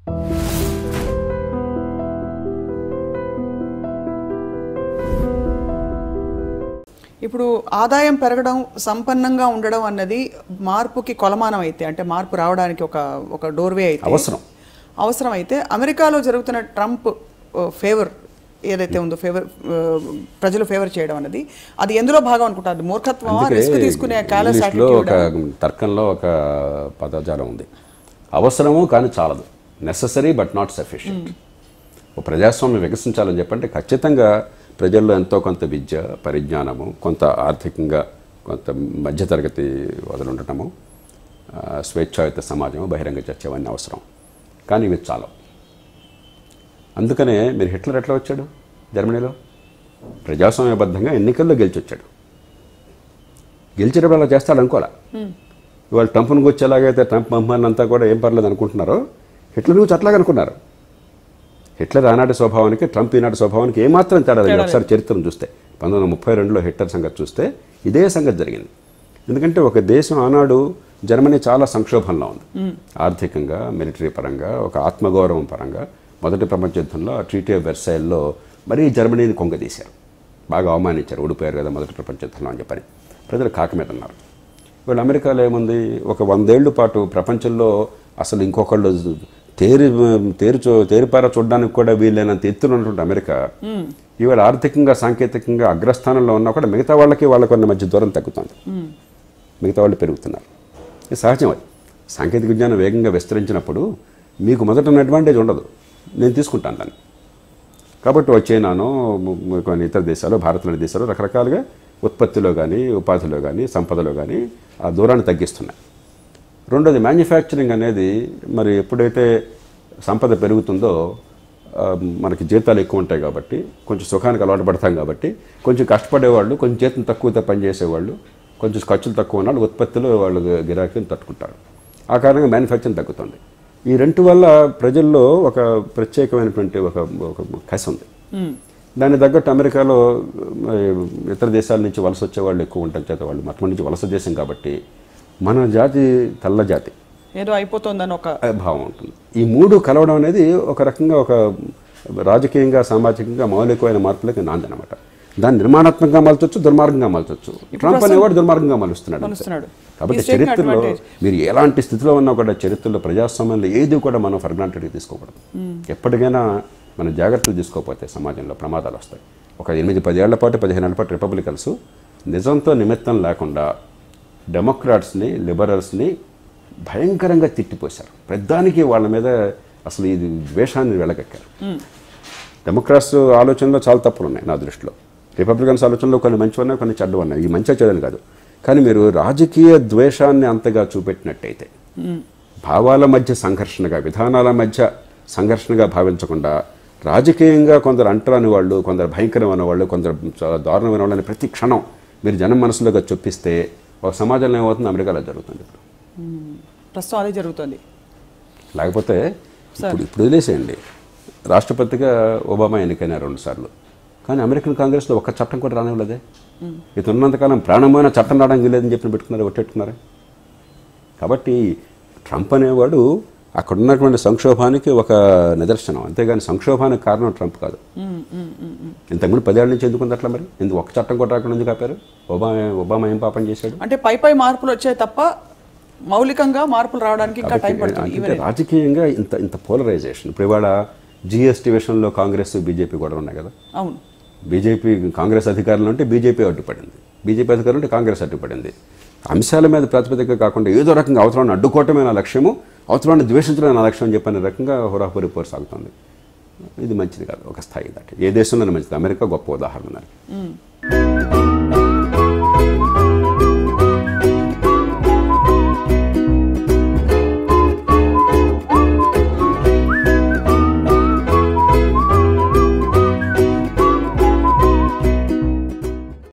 ఇప్పుడు ఆదాయం పెరగడం సంపన్నంగా ఉండడం అన్నది మార్పుకి కొలమానం అయితే అంటే మార్పు రావడానికి ఒక ఒక డోర్వే అయితే అవసరం. అవసరం అయితే అమెరికాలో జరుగుతున్న ట్రంప్ ఫేవర్ ఏదైతే ఉందో ఫేవర్ ప్రజలు ఫేవర్ చేయడం అన్నది అది ఎందులో భాగం అనుకుంటారు మూర్ఖత్వమా రిస్క్ తీసుకునే క్యాలస్ ఇంగ్లీష్లో ఒక తర్కంలో ఒక పదజాలం ఉంది అవసరము కానీ చాలదు నెససరీ బట్ నాట్ సఫిషియంట్ ఓ ప్రజాస్వామ్యం వికసించాలని చెప్పంటే ఖచ్చితంగా ప్రజల్లో ఎంతో కొంత విద్య పరిజ్ఞానము కొంత ఆర్థికంగా కొంత మధ్యతరగతి వదలుండటము ఆ, స్వేచ్ఛాయుత సమాజము బహిరంగ చర్చ అవన్నీ అవసరం కానీ ఇవి చాలవు అందుకనే మీరు హిట్లర్ ఎట్లా వచ్చాడు జర్మనీలో ప్రజాస్వామ్యబద్ధంగా ఎన్నికల్లో గెలిచి వచ్చాడు గెలిచేటప్పుడు అలా చేస్తాడు అనుకోలే ఇవాళ ట్రంప్ను వచ్చేలాగైతే ట్రంప్ మహమ్మన్ అంతా కూడా ఏం పర్లేదు అనుకుంటున్నారో హిట్లర్ గురించి అట్లాగే అనుకున్నారు హిట్లర్ ఆనాటి స్వభావానికి ట్రంప్ ఈనాటి స్వభావానికి ఏమాత్రం తేడా లేదు ఒకసారి చరిత్రను చూస్తే పంతొమ్మిది వందల ముప్పై రెండులో హిట్లర్ సంగతి చూస్తే ఇదే సంగతి జరిగింది ఎందుకంటే ఒక దేశం ఆనాడు జర్మనీ చాలా సంక్షోభంలో ఉంది ఆర్థికంగా మిలిటరీ పరంగా ఒక ఆత్మగౌరవం పరంగా మొదటి ప్రపంచ యుద్ధంలో ఆ ట్రీటీ ఆఫ్ వెర్సైల్లో మరీ జర్మనీని కొంగదీశారు బాగా అవమానించారు ఓడిపోయారు కదా మొదటి ప్రపంచ యుద్ధంలో అని చెప్పని ప్రజలు కాక మీద ఉన్నారు వీళ్ళు అమెరికాలో ఏముంది ఒక వందేళ్ల పాటు ప్రపంచంలో అసలు ఇంకొకళ్ళు తేరి తేరు చూ తేరిపార చూడడానికి కూడా వీలైనంత ఎత్తున ఉన్నటువంటి అమెరికా ఇవాళ ఆర్థికంగా సాంకేతికంగా అగ్రస్థానంలో ఉన్నా కూడా మిగతా వాళ్ళకి వాళ్ళకి ఉన్న మధ్య దూరం తగ్గుతుంది మిగతా వాళ్ళు పెరుగుతున్నారు ఇది సహజం అది సాంకేతిక విజ్ఞానం వేగంగా విస్తరించినప్పుడు మీకు మొదట ఉన్న అడ్వాంటేజ్ ఉండదు నేను తీసుకుంటాను దాన్ని కాబట్టి వచ్చేనాను కొన్ని ఇతర దేశాలు భారత్లోని దేశాలు రకరకాలుగా ఉత్పత్తిలో కానీ ఉపాధిలో కానీ సంపదలో కానీ ఆ దూరాన్ని తగ్గిస్తున్నాయి రెండోది మ్యానుఫ్యాక్చరింగ్ అనేది మరి ఎప్పుడైతే సంపద పెరుగుతుందో ఆ, మనకి జీతాలు ఎక్కువ ఉంటాయి కాబట్టి కొంచెం సుఖానికి అలవాటు పడతాం కాబట్టి కొంచెం కష్టపడేవాళ్ళు కొంచెం జీతం తక్కువతో పనిచేసేవాళ్ళు కొంచెం ఖర్చులు తక్కువ ఉన్న వాళ్ళు ఉత్పత్తిలో వాళ్ళు గిరాకీని తట్టుకుంటారు ఆ కారణంగా మ్యానుఫ్యాక్చరింగ్ తగ్గుతుంది ఈ రెండు వల్ల ప్రజల్లో ఒక ప్రత్యేకమైనటువంటి ఒక ఒక కసి ఉంది దానికి తగ్గట్టు అమెరికాలో మరి, ఇతర దేశాల నుంచి వలస వచ్చే వాళ్ళు ఎక్కువ ఉండటం చేత వాళ్ళు మొత్తం నుంచి వలస దేశం కాబట్టి మన జాతి తెల్ల జాతి ఏదో అయిపోతుందని ఒక భావం ఉంటుంది ఈ మూడు కలవడం అనేది ఒక రకంగా ఒక రాజకీయంగా సామాజికంగా మౌలికమైన మార్పులకి నాంది అనమాట దాన్ని నిర్మాణాత్మకంగా మలచొచ్చు దుర్మార్గంగా మలచొచ్చు ట్రంప్ అనేవాడు దుర్మార్గంగా మలుస్తున్నాడు అంతే. మలుస్తున్నాడు. కాబట్టి He's taking చరిత్రలో advantage. మీరు ఎలాంటి స్థితిలో ఉన్నా కూడా చరిత్రలో ప్రజాస్వామ్యంలో ఏది కూడా మనం ఫర్ గ్రాంటెడ్గా తీసుకోకూడదు ఎప్పటికైనా మనం జాగ్రత్తలు తీసుకోకపోతే సమాజంలో ప్రమాదాలు వస్తాయి ఒక ఎనిమిది పదేళ్ల పాటు పదిహేను ఏళ్ల పాటు రిపబ్లికన్స్ నిజంతో నిమిత్తం లేకుండా డెమోక్రాట్స్ని లిబరల్స్ని భయంకరంగా తిట్టిపోశారు ప్రధానికి వాళ్ళ మీద అసలు ఇది ద్వేషాన్ని వెళ్ళగక్కారు డెమోక్రాట్స్ ఆలోచనలో చాలా తప్పులు ఉన్నాయి నా దృష్టిలో రిపబ్లికన్స్ ఆలోచనలో కొన్ని మంచి ఉన్నాయి కొన్ని చెడ్డ ఉన్నాయి ఈ మంచి చెడ్డలు కాదు కానీ మీరు రాజకీయ ద్వేషాన్ని అంతగా చూపెట్టినట్టయితే భావాల మధ్య సంఘర్షణగా విధానాల మధ్య సంఘర్షణగా భావించకుండా రాజకీయంగా కొందరు అంటరాని వాళ్ళు కొందరు భయంకరమైన వాళ్ళు కొందరు చాలా దారుణమైన వాళ్ళని ప్రతి క్షణం మీరు జనం మనసులోకి చొప్పిస్తే ఒక సమాజంలో ఏమవుతుంది అమెరికాలో జరుగుతుంది ఇప్పుడు ప్రస్తుతం అదే జరుగుతుంది లేకపోతే ఇప్పుడు ఇప్పుడు వదిలేసేయండి రాష్ట్రపతిగా ఒబామా ఎన్నికైన రెండు సార్లు కానీ అమెరికన్ కాంగ్రెస్లో ఒక్క చట్టం కూడా రానివ్వలేదే ఇతను ఉన్నంతకాలం ప్రాణమైన చట్టం రావడానికి లేదని చెప్పి పెట్టుకున్నారు ఒట్టెట్టుకున్నారు కాబట్టి ట్రంప్ అనేవాడు అక్కడ ఉన్నటువంటి సంక్షోభానికి ఒక నిదర్శనం అంతేగాని సంక్షోభానికి కారణం ట్రంప్ కాదు ఇంతకుముందు పదేళ్ళ నుంచి ఎందుకు ఉంది అట్లా మరి ఎందుకు ఒక చట్టం కూడా రాకుండా ఎందుకు ఆపారు ఒబామా ఒబామా ఏం పాపం చేశాడు అంటే పై పై మార్పులు వచ్చాయి తప్ప మౌలికంగా మార్పులు రావడానికి ఇంకా టైం పడుతుంది అంటే ఈవెన్ రాజకీయంగా ఇంత ఇంత పోలరైజేషన్ ఇప్పుడు ఇవాళ జిఎస్టీ విషయంలో కాంగ్రెస్ బీజేపీ కూడా ఉన్నాయి కదా అవును బీజేపీ కాంగ్రెస్ అధికారంలో ఉంటే బీజేపీ అడ్డుపడింది బీజేపీ అధికారంలో ఉంటే కాంగ్రెస్ అడ్డుపడింది అంశాల మీద ప్రాతిపదిక కాకుండా ఏదో రకంగా అవసరాన్ని అడ్డుకోవటమే నా లక్ష్యము అవసరాన్ని ద్వేషించడమే నా లక్ష్యం అని చెప్పిన రకంగా హోరాహోరీ పోరు సాగుతుంది ఇది మంచిది కాదు ఒక స్థాయి దాటి ఏ దేశంలోనే మంచిది అమెరికా గొప్ప ఉదాహరణ దానికి